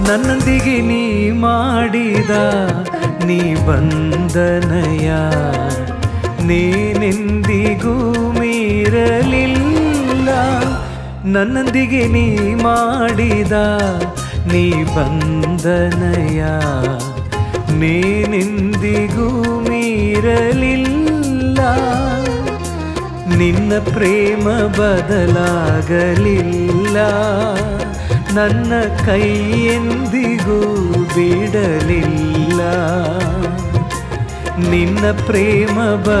ನನ್ನೊಂದಿಗೆ ನೀ ಮಾಡಿದ ನೀ ಬಂದನಯ ನೀನೆಂದಿಗೂ ಮೀರಲಿಲ್ಲ ನನ್ನೊಂದಿಗೆ ನೀ ಮಾಡಿದ ನೀ ಬಂದನಯ ನೀನೆಂದಿಗೂ ಮೀರಲಿಲ್ಲ ನಿನ್ನ ಪ್ರೇಮ ಬದಲಾಗಲಿಲ್ಲ ನನ್ನ ಕೈಯೆಂದಿಗೂ ಬಿಡಲಿಲ್ಲ ನಿನ್ನ ಪ್ರೇಮ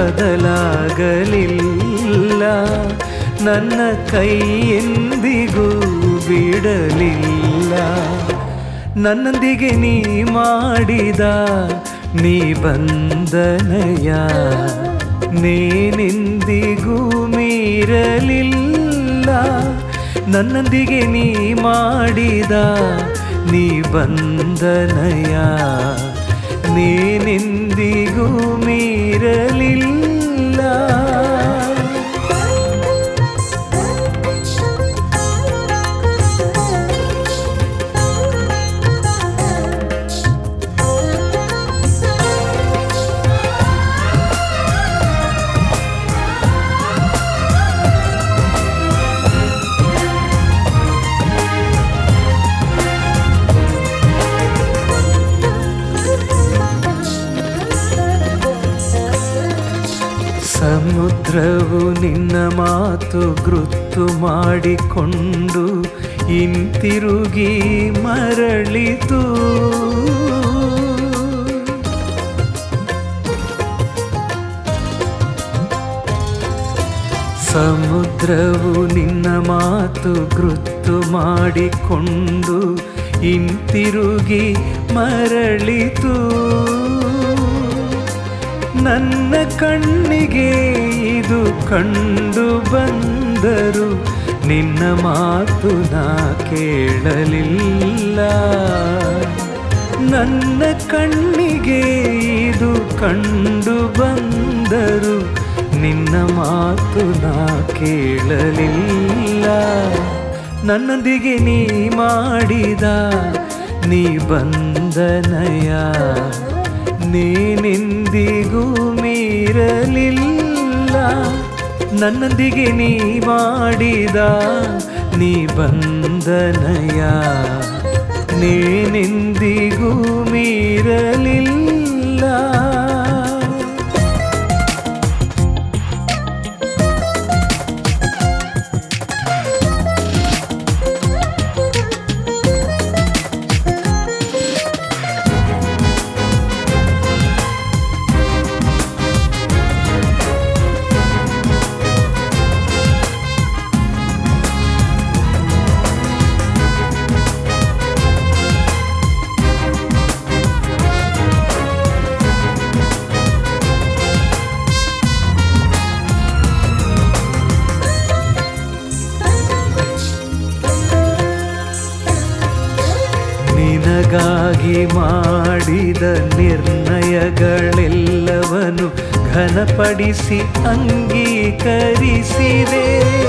ಬದಲಾಗಲಿಲ್ಲ ನನ್ನ ಕೈಯೆಂದಿಗೂ ಬಿಡಲಿಲ್ಲ ನನ್ನೊಂದಿಗೆ ನೀ ಮಾಡಿದ ನೀ ಬಂದನಯ ನೀನೆಂದಿಗೂ ಮೀರಲಿಲ್ಲ ನನ್ನೊಂದಿಗೆ ನೀ ಮಾಡಿದ ನೀ ಬಂದನಯ ನೀನೆಂದಿಗೂ ಮೀರಲಿಲ್ಲ ಸಮುದ್ರವು ನಿನ್ನ ಮಾತು ಗೃತ್ತು ಮಾಡಿಕೊಂಡು ಹಿಂತಿರುಗಿ ಮರಳಿತು ಸಮುದ್ರವು ನಿನ್ನ ಮಾತು ಗೃತ್ತು ಮಾಡಿಕೊಂಡು ಹಿಂತಿರುಗಿ ಮರಳಿತು ನನ್ನ ಕಣ್ಣಿಗೆ ಇದು ಕಂಡು ಬಂದರು ನಿನ್ನ ಮಾತು ನಾ ಕೇಳಲಿಲ್ಲ ನನ್ನ ಕಣ್ಣಿಗೆ ಇದು ಕಂಡು ಬಂದರು ನಿನ್ನ ಮಾತು ನಾ ಕೇಳಲಿಲ್ಲ ನನ್ನೊಂದಿಗೆ ನೀ ಮಾಡಿದ ನೀ ಬಂದನಯ ನೀನೆಂದಿಗೂ ಮೀರಲಿಲ್ಲ ನನ್ನೊಂದಿಗೆ ನೀ ಮಾಡಿದ ನೀ ಬಂದನಯ ನೀನೆಂದಿಗೂ ಮೀರಲಿಲ್ಲ ನಿನಗಾಗಿ ಮಾಡಿದ ನಿರ್ಣಯಗಳೆಲ್ಲವನು ಘನಪಡಿಸಿ ಅಂಗೀಕರಿಸಿದೆ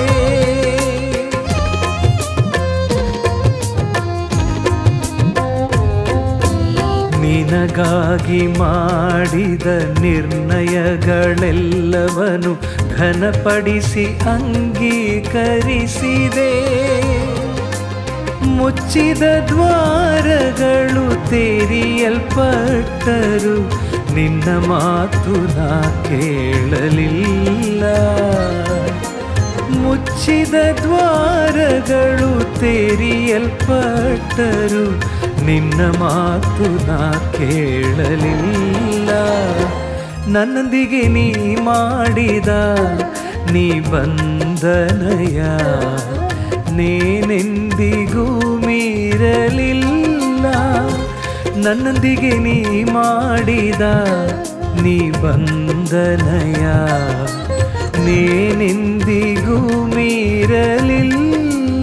ನಿನಗಾಗಿ ಮಾಡಿದ ನಿರ್ಣಯಗಳೆಲ್ಲವನು ಘನಪಡಿಸಿ ಅಂಗೀಕರಿಸಿದೆ ಮುಚ್ಚಿದ ದ್ವಾರಗಳು ತೆರೆಯಲ್ಪಟ್ಟರು ನಿನ್ನ ಮಾತು ನಾ ಕೇಳಲಿಲ್ಲ ಮುಚ್ಚಿದ ದ್ವಾರಗಳು ತೆರೆಯಲ್ಪಟ್ಟರು ನಿನ್ನ ಮಾತು ನಾ ಕೇಳಲಿಲ್ಲ ನನ್ನೊಂದಿಗೆ ನೀ ಮಾಡಿದ ನೀ ಬಂದನಯ ನೀನೆಂದಿಗೂ ಮೀರಲಿಲ್ಲ ನನ್ನೊಂದಿಗೆ ನೀ ಮಾಡಿದ ನೀ ಬಂದನಯ ನೀನೆಂದಿಗೂ ಮೀರಲಿಲ್ಲ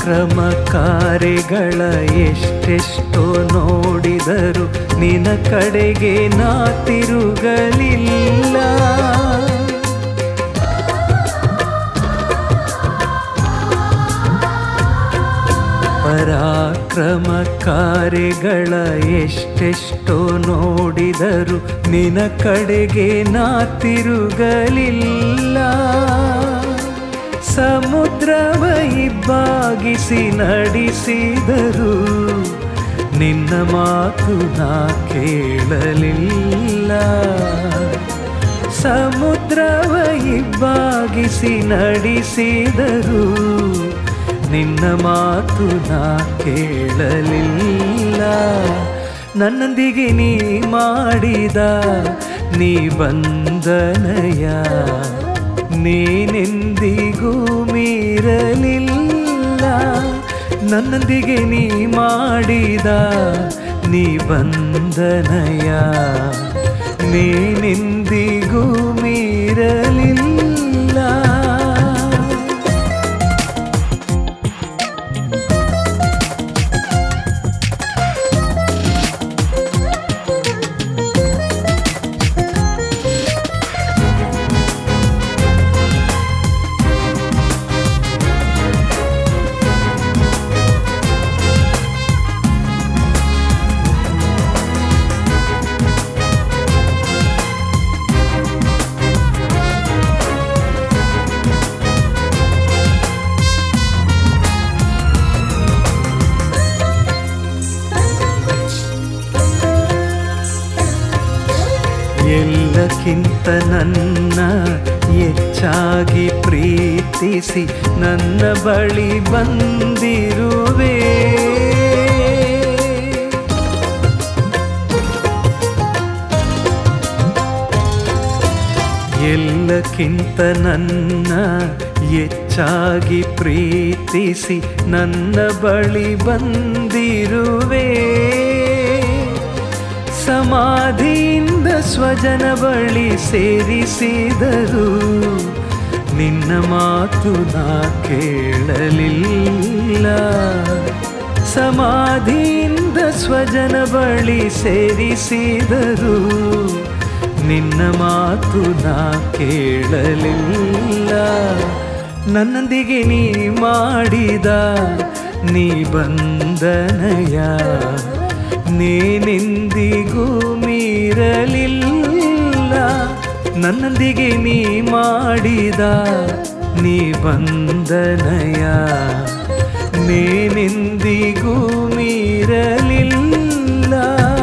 ಪರಾಕ್ರಮ ಕಾರ್ಯಗಳ ಎಷ್ಟೆಷ್ಟೋ ನೋಡಿದರು ನಿನ ಕಡೆಗೆ ನಾ ತಿರುಗಲಿಲ್ಲ ಪರಾಕ್ರಮ ಕಾರ್ಯಗಳ ಎಷ್ಟೆಷ್ಟೋ ನೋಡಿದರು ನಿನ ಕಡೆಗೆ ನಾ ತಿರುಗಲಿಲ್ಲ ಸಮುದ್ರವ ಇಬ್ಬಾಗಿಸಿ ನಡೆಸಿದರು ನಿನ್ನ ಮಾತು ನಾ ಕೇಳಲಿಲ್ಲ ಸಮುದ್ರವ ಇಬ್ಬಾಗಿಸಿ ನಡೆಸಿದರು ನಿನ್ನ ಮಾತು ನಾ ಕೇಳಲಿಲ್ಲ ನನ್ನೊಂದಿಗೆ ನೀ ಮಾಡಿದ ನೀ ಬಂದನಯ ನೀನೆಂದಿಗೂ ಮೀರಲಿಲ್ಲ ನನ್ನೊಂದಿಗೆ ನೀ ಮಾಡಿದ ನೀ ಬಂದನಯ ನೀನೆಂದಿಗೂ ಮೀರಲಿಲ್ಲ ಎಲ್ಲಕ್ಕಿಂತ ನನ್ನ ಹೆಚ್ಚಾಗಿ ಪ್ರೀತಿಸಿ ನನ್ನ ಬಳಿ ಬಂದಿರುವೆ ಎಲ್ಲಕ್ಕಿಂತ ನನ್ನ ಹೆಚ್ಚಾಗಿ ಪ್ರೀತಿಸಿ ನನ್ನ ಬಳಿ ಬಂದಿರುವೆ ಸಮಾಧಿಯಿಂದ ಸ್ವಜನ ಬಳಿ ಸೇರಿಸಿದರು ನಿನ್ನ ಮಾತು ನಾ ಕೇಳಲಿಲ್ಲ ಸಮಾಧಿಯಿಂದ ಸ್ವಜನ ಬಳಿ ಸೇರಿಸಿದರು ನಿನ್ನ ಮಾತು ನಾ ಕೇಳಲಿಲ್ಲ ನನ್ನೊಂದಿಗೆ ನೀ ಮಾಡಿದ ನೀ ಬಂದನಯ ನೀನೆಂದಿಗೂ ಮೀರಲಿಲ್ಲ ನನ್ನೊಂದಿಗೆ ನೀ ಮಾಡಿದ ನೀ ಬಂದನಯ ನೀನೆಂದಿಗೂ ಮೀರಲಿಲ್ಲ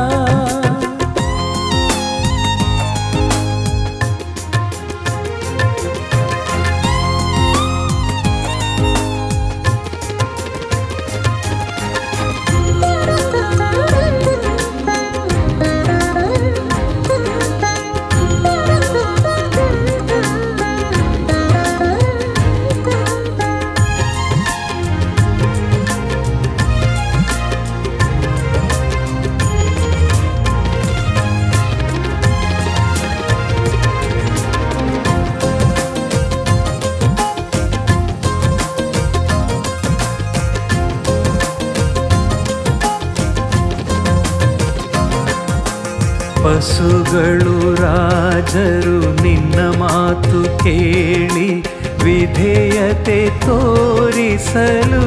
ಪಶುಗಳು ರಾಜರು ನಿನ್ನ ಮಾತು ಕೇಳಿ ವಿಧೇಯತೆ ತೋರಿಸಲು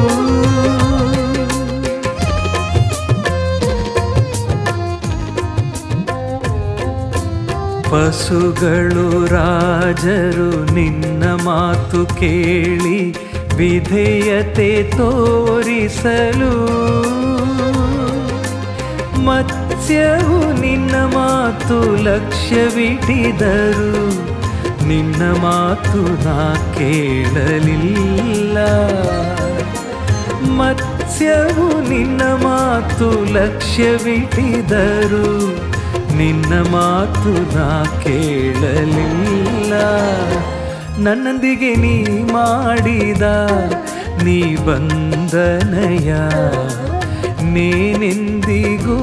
ಪಶುಗಳು ರಾಜರು ನಿನ್ನ ಮಾತು ಕೇಳಿ ವಿಧೇಯತೆ ತೋರಿಸಲು ಮತ್ಸ್ಯವು ನಿನ್ನ ಮಾತು ಲಕ್ಷ್ಯವಿಟ್ಟಿದರು ನಿನ್ನ ಮಾತು ನಾ ಕೇಳಲಿಲ್ಲ ಮತ್ಸ್ಯವು ನಿನ್ನ ಮಾತು ಲಕ್ಷ್ಯವಿಟ್ಟಿದರು ನಿನ್ನ ಮಾತು ನಾ ಕೇಳಲಿಲ್ಲ ನನ್ನೊಂದಿಗೆ ನೀ ಮಾಡಿದ ನೀ ಬಂದನಯ ನೀನೆಂದಿಗೂ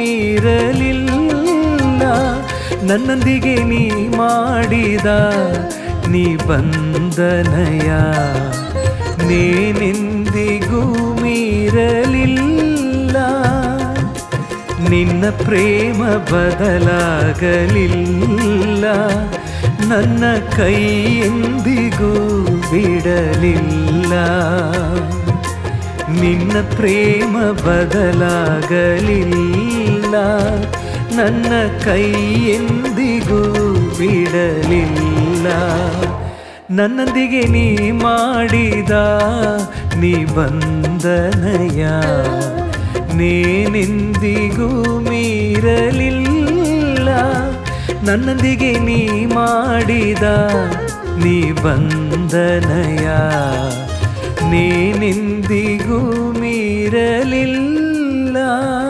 ಮೀರಲಿಲ್ಲ ನನ್ನೊಂದಿಗೆ ನೀ ಮಾಡಿದ ನೀ ಬಂದನಯ ನೀನೆಂದಿಗೂ ನೀನೆಂದಿಗೂ ಮೀರಲಿಲ್ಲ ನಿನ್ನ ಪ್ರೇಮ ಬದಲಾಗಲಿಲ್ಲ ನನ್ನ ಕೈ ಎಂದಿಗೂ ಬಿಡಲಿಲ್ಲ ನಿನ್ನ ಪ್ರೇಮ ಬದಲಾಗಲಿಲ್ಲ ನನ್ನ ಕೈ ಎಂದಿಗೂ ಬಿಡಲಿಲ್ಲ ನನ್ನೊಂದಿಗೆ ನೀ ಮಾಡಿದ ನಿಬಂಧನಯ ನೇನೆಂದಿಗೂ ಮೀರಲಿಲ್ಲ ನನ್ನೊಂದಿಗೆ ನೀ ಮಾಡಿದ ನಿಬಂಧನಯ ನೇನೆಂದಿಗೂ ಮೀರಲಿಲ್ಲ